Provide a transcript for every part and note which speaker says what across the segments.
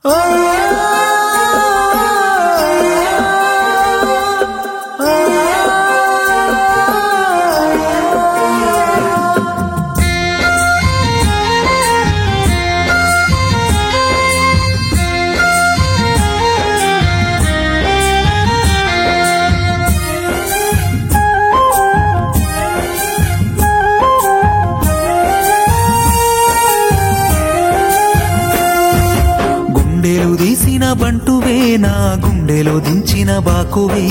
Speaker 1: గుండెలు తీసిన బంటువే నా గుండెలో దించిన బాకువే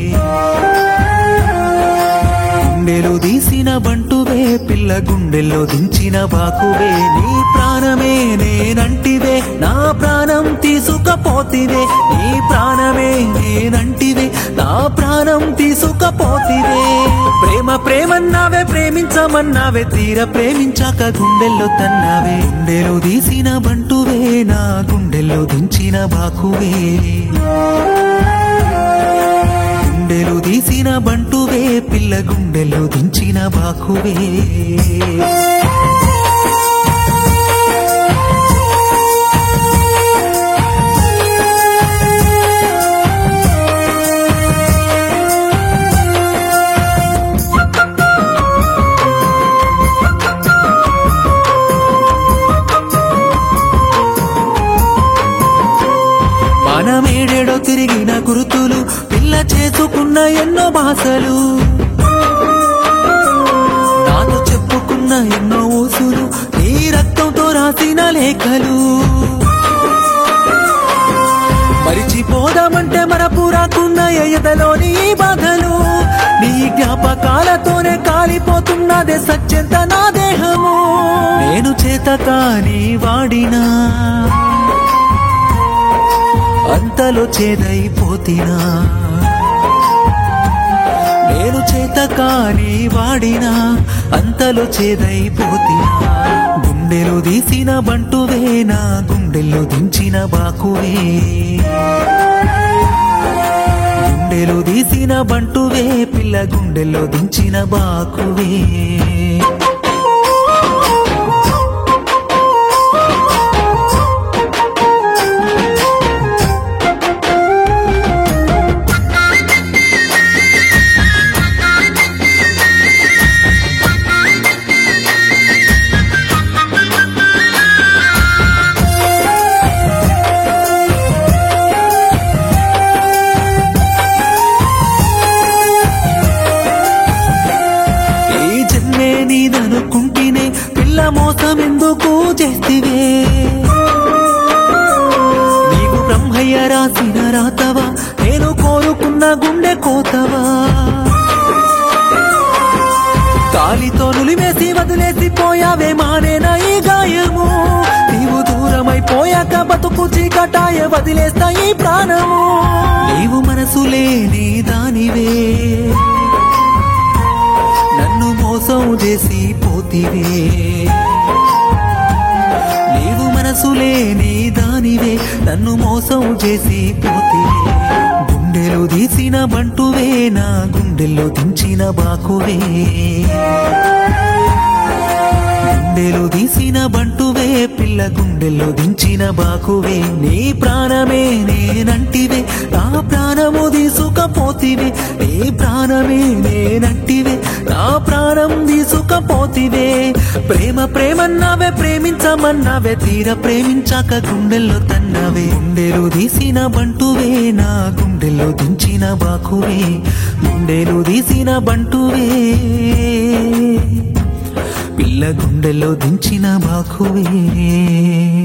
Speaker 1: గుండెలు తీసిన బంటువే పిల్ల గుండెల్లో దించిన బాకువే నీ ప్రాణమే నేనంటివే నా ప్రాణం తీసుకపోతివే నీ ప్రాణమే నేనంటివే నా ప్రాణం తీసుకపోతివే ప్రేమ ప్రేమన్నావే ప్రేమించమన్నావే తీర ప్రేమించాక గుండెల్లో తన్నావే గుండెలో తీసిన బంటువే నా గుండెల్లో దించిన బాకువే గుండెలు తీసిన బంటువే పిల్ల గుండెలు దించిన బాకువే మనమేడేడో తిరిగిన గురుతులు పిల్ల చేసుకున్న ఎన్నో భాషలు నాతో చెప్పుకున్న ఎన్నో ఊసులు నీ రక్తంతో రాసిన లేఖలు మరిచిపోదామంటే మరపు రాకున్న ఎయదలోని ఈ బాధలు నీ జ్ఞాపకాలతోనే కాలిపోతున్నదే సత్యంత నా దేహము నేను చేత కాని వాడినా అంతలో చేదైపోతినా నేను చేత కాని వాడినా అంతలో చేదైపోతినా గుండెలు తీసిన బంటువే నా గుండెల్లో దించిన బాకువే గుండెలు తీసిన బంటువే పిల్ల గుండెల్లో దించిన బాకువే ఈ జన్మే నీదనుకుంటేనే పిల్ల మోసం ఎందుకు చేస్తివే నీవు బ్రహ్మయ్య రాసిన రాతవా నేను కోరుకున్న గుండె కోతవా కాలితో నులివేసి వదిలేసి పోయావే మానేనా ఈ గాయము నీవు దూరమైపోయాక బతుకు చీకటాయ వదిలేస్తా ఈ ప్రాణము నీవు మనసు లేని దానివే నన్ను మోసం చేసి పోతివే నీవు మనసు లేని దానివే నన్ను మోసం చేసి పోతివే గుండెలు తీసిన బంటువే నా గుండెల్లో దించిన బాకువే గుండెలు తీసిన బంటువే పిల్ల గుండెల్లో దించిన బాకువే నీ ప్రాణమే నేనంటివే నా ప్రాణము తీసుకపోతివే నీ ప్రాణమే నేనంటివే నా ప్రాణం తీసుకపోతివే ప్రేమ ప్రేమన్నావే ప్రేమించమన్నావే తీర ప్రేమించాక గుండెల్లో తన్నావే గుండెలు తీసిన బంటువే నా గుండెల్లో దించిన బాకువే గుండెలు తీసిన బంటువే పిల్ల గుండెలో దించిన బాకువే